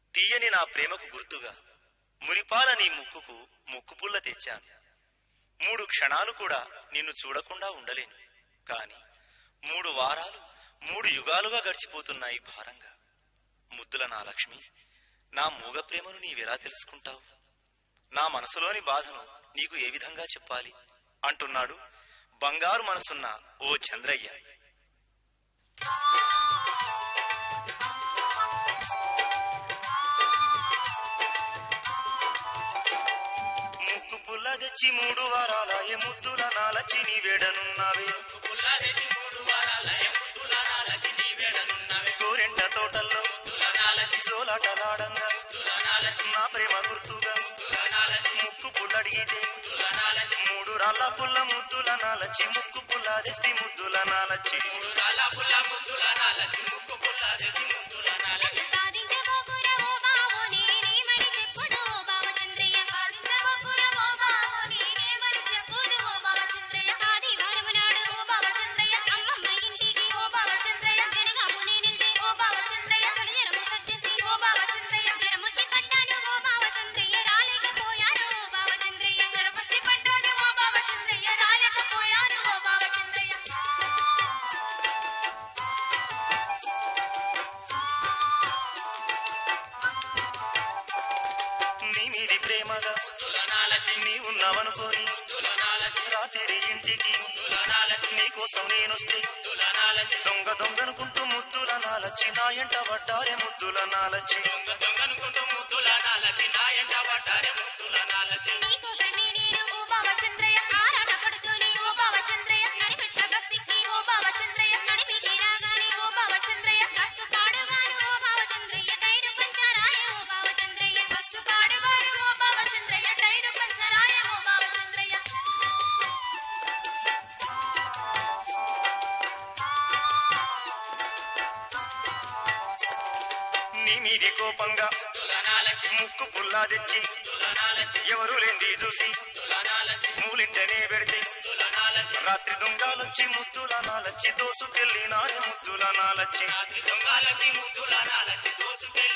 తీయని నా ప్రేమకు గుర్తుగా మురిపాల నీ ముక్కుకు ముక్కుపుల్ల తెచ్చాను మూడు క్షణాలు కూడా నిన్ను చూడకుండా ఉండలేను కాని మూడు వారాలు మూడు యుగాలుగా గడిచిపోతున్నాయి భారంగా ముద్దుల నా లక్ష్మి నా మూగ ప్రేమను నీవెలా తెలుసుకుంటావు నా మనసులోని బాధను నీకు ఏ విధంగా చెప్పాలి అంటున్నాడు బంగారు మనసున్న ఓ చంద్రయ్య ముక్కు పుల్ల తెచ్చి మూడు వారాల ఏ ముద్దుల నాలచి నీ వేడనున్నావే గోరెంట తోటల్లో జోలాటలాడంగా నా ప్రేమ గుర్తుగా ముక్కు పుల్లడిగితే మూడు రాళ్ళ పుల్ల ముద్దుల నాలచి ముక్కు పుల్ల తెస్తి ముద్దుల నాలచి సాధించబోకుర ఓ బావో నేనేమని చెప్పుదు ఓ బావ చంద్రయ్య సాధించబోకుర ఓ బావో నేనేమని చెప్పుదు ఓ బావ చంద్రయ్య ఆదివారం నాడు ఓ బావ చంద్రయ్య అమ్మమ్మ ఇంటికి ఓ బావ చంద్రయ్య జనగాము నేనెళ్తే ఓ బావ చంద్రయ్య సలిజరము సత్యసి ఓ బావ చంద్రయ్య జరముచ్చి పడ్డాను ఓ బావ చంద్రయ్య రాలేకపోయాను ఓ బావ చంద్రయ్య జరముచ్చి పడ్డాను ఓ బావ చంద్రయ్య రాలేకపోయాను ఓ బావ చంద్రయ్య నీ మీది ప్రేమగా నీ ఉన్నావనుకోని రాత్రి ఇంటికి నీకోసం నేనొస్తే దొంగ దొంగనుకుంటూ ముద్దుల నాలచ్చి నా ఎంట పడ్డారే ముద్దుల నాలచ్చి నీకోసమే నేను ఓ బావ చంద్రయ్య ఆరాట పడుతూనే ఓ బావ చంద్రయ్య నడిపెట్ట బస్సిక్కి ఓ బావ చంద్రయ్య నడిమికి రాగానే ఓ బావ చంద్రయ్య బస్సు పాడుగాను ఓ బావ చంద్రయ్య టైరు పంచరాయ ఓ బావ చంద్రయ్య బస్సు పాడుగాను ఓ బావ చంద్రయ్య టైరు పంచరాయ ఓ బావ చంద్రయ్య నీ మీది కోపంగా ముక్కు పుల్లా తెచ్చి ఎవరు లేంది చూసి మూలింటనే పెడితే రాత్రి దొంగలొచ్చి ముద్దుల నాలచ్చి దోసుకెళ్ళి నారే ముద్దుల నాలచ్చి